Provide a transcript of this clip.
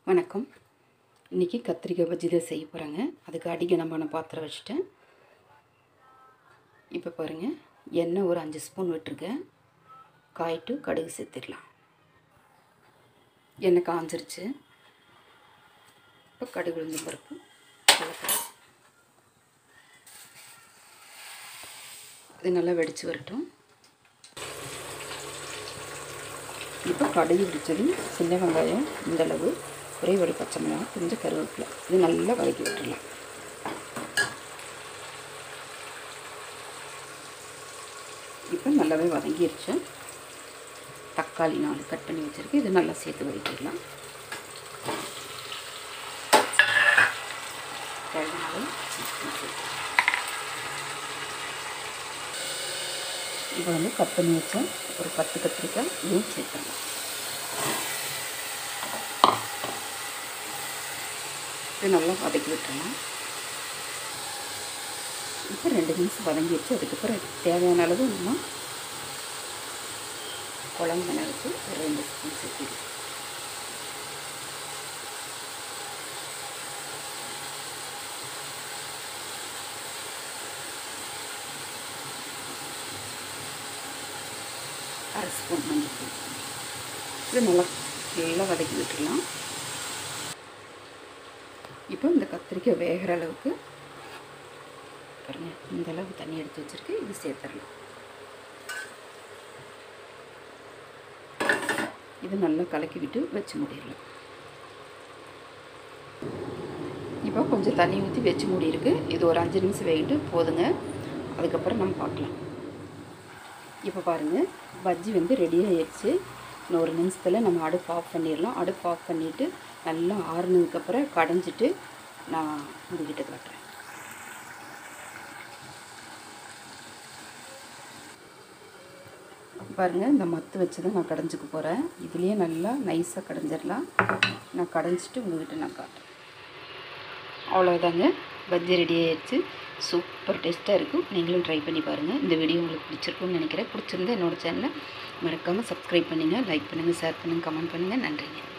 வணக்கம் இன்றைக்கி கத்திரிக்காய் பஜ்ஜி தான் செய்ய போகிறாங்க அதுக்கு அடிக்க நம்ம நான் பாத்திரம் வச்சுட்டேன் இப்போ பாருங்கள் எண்ணெய் ஒரு அஞ்சு ஸ்பூன் விட்டுருக்கேன் காயிட்டு கடுகு சேர்த்துடலாம் எண்ணெய் காஞ்சிருச்சு இப்போ கடுகு உளுந்து பருப்பு கலக்கலாம் இது நல்லா வெடித்து வரட்டும் இப்போ கடுகு பிடிச்சது சின்ன வெங்காயம் இந்தளவு ஒரே ஒரு பச்சை மிளகாய் கொஞ்சம் கருவேப்பிலை இது நல்லா வதக்கி விட்டுடலாம் இப்போ நல்லாவே வதங்கிருச்சு தக்காளி நாலு கட் பண்ணி வச்சுருக்கு இது நல்லா சேர்த்து வதக்கிடலாம் தேவையான இப்போ வந்து கட் பண்ணி வச்சேன் ஒரு பத்து கத்திரிக்காய் இதுவும் சேர்த்துடலாம் இது நல்லா வதக்கி விட்டுறலாம் இப்போ ரெண்டு நிமிஷம் வதங்கி வச்சு அதுக்கப்புறம் தேவையான அளவு நம்ம குழம்பு மிளகுக்கு ஒரு ரெண்டு ஸ்பூன் சேர்த்து அரை ஸ்பூன் மஞ்சள் இது நல்லா நல்லா வதக்கி விட்டுடலாம் இப்போ இந்த கத்திரிக்காய் வேகிற அளவுக்கு பாருங்கள் இந்த அளவுக்கு தண்ணி எடுத்து வச்சுருக்கு இது சேர்த்துடலாம் இது நல்லா கலக்கி விட்டு வச்சு மூடிடலாம் இப்போ கொஞ்சம் தண்ணி ஊற்றி வச்சு மூடியிருக்கு இது ஒரு அஞ்சு நிமிஷம் வேகிட்டு போதுங்க அதுக்கப்புறம் நம்ம பார்க்கலாம் இப்போ பாருங்கள் பஜ்ஜி வந்து ரெடி ஆகிடுச்சு இன்னும் ஒரு நிமிஷத்தில் நம்ம அடுப்பு ஆஃப் பண்ணிடலாம் அடுப்பு ஆஃப் பண்ணிவிட்டு நல்லா ஆறுனதுக்கப்புறம் கடைஞ்சிட்டு நான் உங்ககிட்ட காட்டுறேன் பாருங்கள் இந்த மத்து வச்சு தான் நான் கடைஞ்சிக்க போகிறேன் இதுலேயே நல்லா நைஸாக கடைஞ்சிடலாம் நான் கடைஞ்சிட்டு உங்ககிட்ட நான் காட்டுறேன் அவ்வளோதாங்க பஜ்ஜி ரெடி ஆயிடுச்சு சூப்பர் டேஸ்ட்டாக இருக்கும் நீங்களும் ட்ரை பண்ணி பாருங்கள் இந்த வீடியோ உங்களுக்கு பிடிச்சிருக்கும்னு நினைக்கிறேன் பிடிச்சிருந்தா என்னோடய சேனலை மறக்காமல் சப்ஸ்கிரைப் பண்ணுங்கள் லைக் பண்ணுங்கள் ஷேர் பண்ணுங்கள் கமெண்ட் பண்ணுங்கள் நன்றிங்க